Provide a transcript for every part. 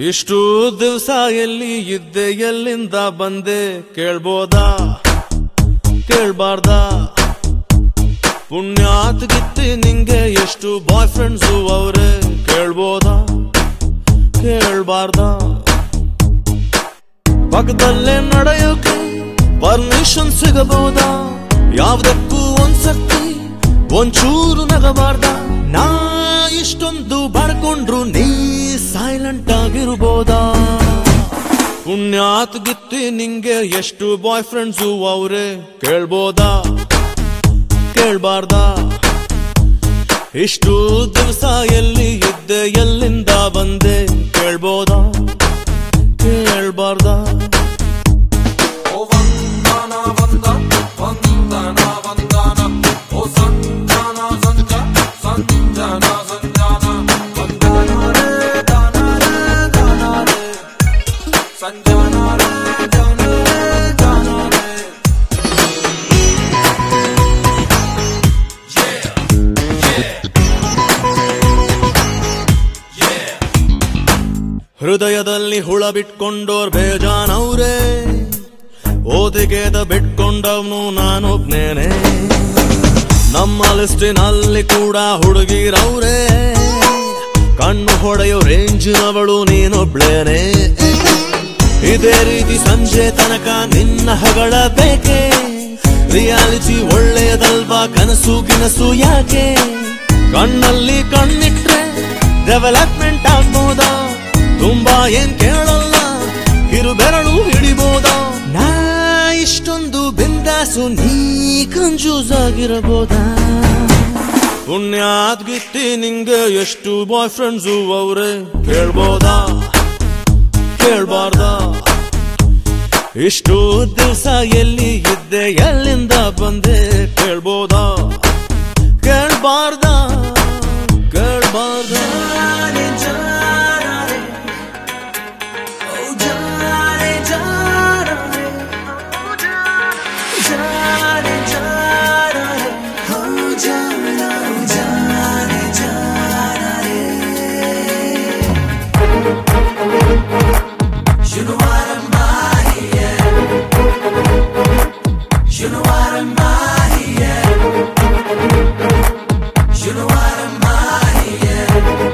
ಇಷ್ಟು ದಿವಸ ಎಲ್ಲಿ ಇದ್ದೆ ಎಲ್ಲಿಂದ ಬಂದೆ ಕೇಳ್ಬೋದಾ ಕೇಳ್ಬಾರ್ದಾ ಪುಣ್ಯಾತ್ ಗಿತ್ತಿ ನಿಂಗೆ ಎಷ್ಟು ಬಾಯ್ ಫ್ರೆಂಡ್ಸು ಅವ್ರೆ ಕೇಳ್ಬೋದಾ ಕೇಳ್ಬಾರ್ದಾ ಪಕ್ಕದಲ್ಲೇ ನಡೆಯೋಕೆ ಪರ್ಮಿಷನ್ ಸಿಗಬಹುದಾ ಯಾವ್ದಕ್ಕೂ ಒಂದ್ಸಕ್ತಿ ಒಂಚೂರು ನಗಬಾರ್ದ ನಾ ಇಷ್ಟೊಂದು ಬಡ್ಕೊಂಡ್ರು ನೀ ಸೈಲೆಂಟ್ ಆಗಿರ್ಬೋದಾ ಪುಣ್ಯಾತ್ ಗಿತ್ತಿ ನಿಂಗೆ ಎಷ್ಟು ಬಾಯ್ ಫ್ರೆಂಡ್ಸು ಅವ್ರೆ ಕೇಳ್ಬೋದಾ ಕೇಳ್ಬಾರ್ದಾ ಇಷ್ಟು ದಿವಸ ಎಲ್ಲಿ ಇದ್ದೆ ಎಲ್ಲಿಂದ ಬಂದೆ ಕೇಳ್ಬೋದಾ ಕೇಳ್ಬಾರ್ದಾ ಓ ವಂದನ ವಂದ ವಂದನ ವಂದನ ಓ ಸಂಜಾನ ಸಂಜ ಸಂಜಾನ ಸಂಜಾನ ವಂದನ ರೇ ದಾನ ರೇ ದಾನ ರೇ ಸಂಜಾನ ರೇ ದಾನ ರೇ ದಾನ ರೇ ಹೃದಯದಲ್ಲಿ ಹುಳ ಬಿಟ್ಕೊಂಡೋರ್ ಬೇಜಾನವ್ರೆ ಓದಿಗೆದ ಬಿಟ್ಕೊಂಡವ್ನು ನಾನೊಬ್ನೇನೆ ನಮ್ಮ ಲಿಸ್ಟಿನಲ್ಲಿ ಕೂಡ ಹುಡುಗಿರವ್ರೆ ಕಣ್ಣು ಹೊಡೆಯೋ ರೇಂಜಿನವಳು ನೀನೊಬ್ಳೇನೆ ಇದೇ ರೀತಿ ಸಂಜೆ ತನಕ ನಿನ್ನ ಹಗಳ ಬೇಕೆ ರಿಯಾಲಿಟಿ ಒಳ್ಳೆಯದಲ್ವಾ ಕನಸು ಗಿನಸು ಯಾಕೆ ಕಣ್ಣಲ್ಲಿ ಕಣ್ಣಿಟ್ರೆ ಡೆವಲಪ್ಮೆಂಟ್ ಆಗ್ಬೋದಾ ತುಂಬಾ ಏನ್ ಕೇಳಲ್ಲ ಕಿರು ಬೆರಳು ಹಿಡಿಬೋದಾ ನಾ ಇಷ್ಟೊಂದು ಬಿಂದಾಸು ನೀ ಕನ್ಫ್ಯೂಸ್ ಆಗಿರಬಹುದಾ ಪುಣ್ಯಾತ್ ಗಿತ್ತಿ ನಿಂಗೆ ಎಷ್ಟು ಬಾಯ್ ಫ್ರೆಂಡ್ಸು ಅವ್ರೆ ಕೇಳ್ಬೋದಾ ಕೇಳ್ಬಾರ್ದಾ ಇಷ್ಟು ದಿವಸ ಎಲ್ಲಿ ಇದ್ದೆ ಎಲ್ಲಿಂದ ಬಂದೆ ಕೇಳ್ಬೋದಾ ಕೇಳ್ಬಾರ್ದಾ ಕೇಳ್ಬಾರ್ದಾ You know what I'm out here. You know what I'm out here. You know what I'm out here.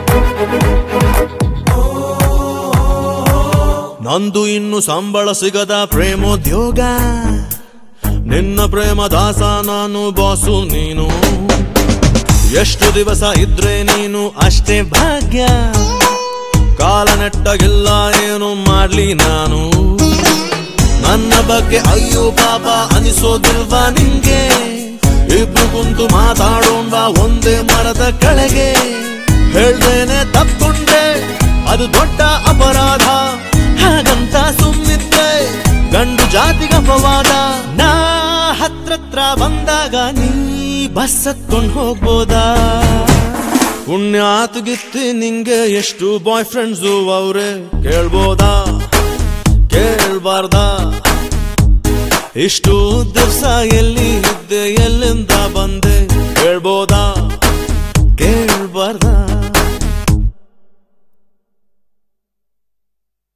ನಂದು ಇನ್ನು ಸಂಬಳ ಸಿಗದ ಪ್ರೇಮೋದ್ಯೋಗ ನಿನ್ನ ಪ್ರೇಮ ದಾಸ ನಾನು ಬಾಸು ನೀನು ಎಷ್ಟು ದಿವಸ ಇದ್ರೆ ನೀನು ಅಷ್ಟೇ ಭಾಗ್ಯ ಕಾಲ ನೆಟ್ಟಗಿಲ್ಲ ಏನು ಮಾಡ್ಲಿ ನಾನು ನನ್ನ ಬಗ್ಗೆ ಅಯ್ಯೋ ಪಾಪ ಅನಿಸೋದಿಲ್ವಾ ನಿಂಗೆ ಇಬ್ರು ಕುಂತು ಮಾತಾಡೋಣ ಒಂದೇ ಮರದ ಕೆಳಗೆ ಹೇಳ್ದೇನೆ ತಪ್ಕೊಂಡೆ ಅದು ದೊಡ್ಡ ಅಪರಾಧ ಹಾಗಂತ ಸುಮ್ಮಿದ್ದೆ ಗಂಡು ಜಾತಿಗೆ ಅಪವಾದ ನಾ ಹತ್ರತ್ರ ಬಂದಾಗ ನೀ ಬಸ್ ಹತ್ಕೊಂಡ್ ಹೋಗ್ಬೋದಾ ಪುಣ್ಯಾತ್ ಗಿತ್ತಿ ನಿಂಗೆ ಎಷ್ಟು ಬಾಯ್ ಫ್ರೆಂಡ್ಸು ಅವ್ರೆ ಕೇಳ್ಬೋದಾ ಕೇಳ್ಬಾರ್ದಾ ಇಷ್ಟು ದಿವಸ ಎಲ್ಲಿ ಇದ್ದೆ ಎಲ್ಲಿಂದ ಬಂದೆ ಕೇಳ್ಬೋದಾ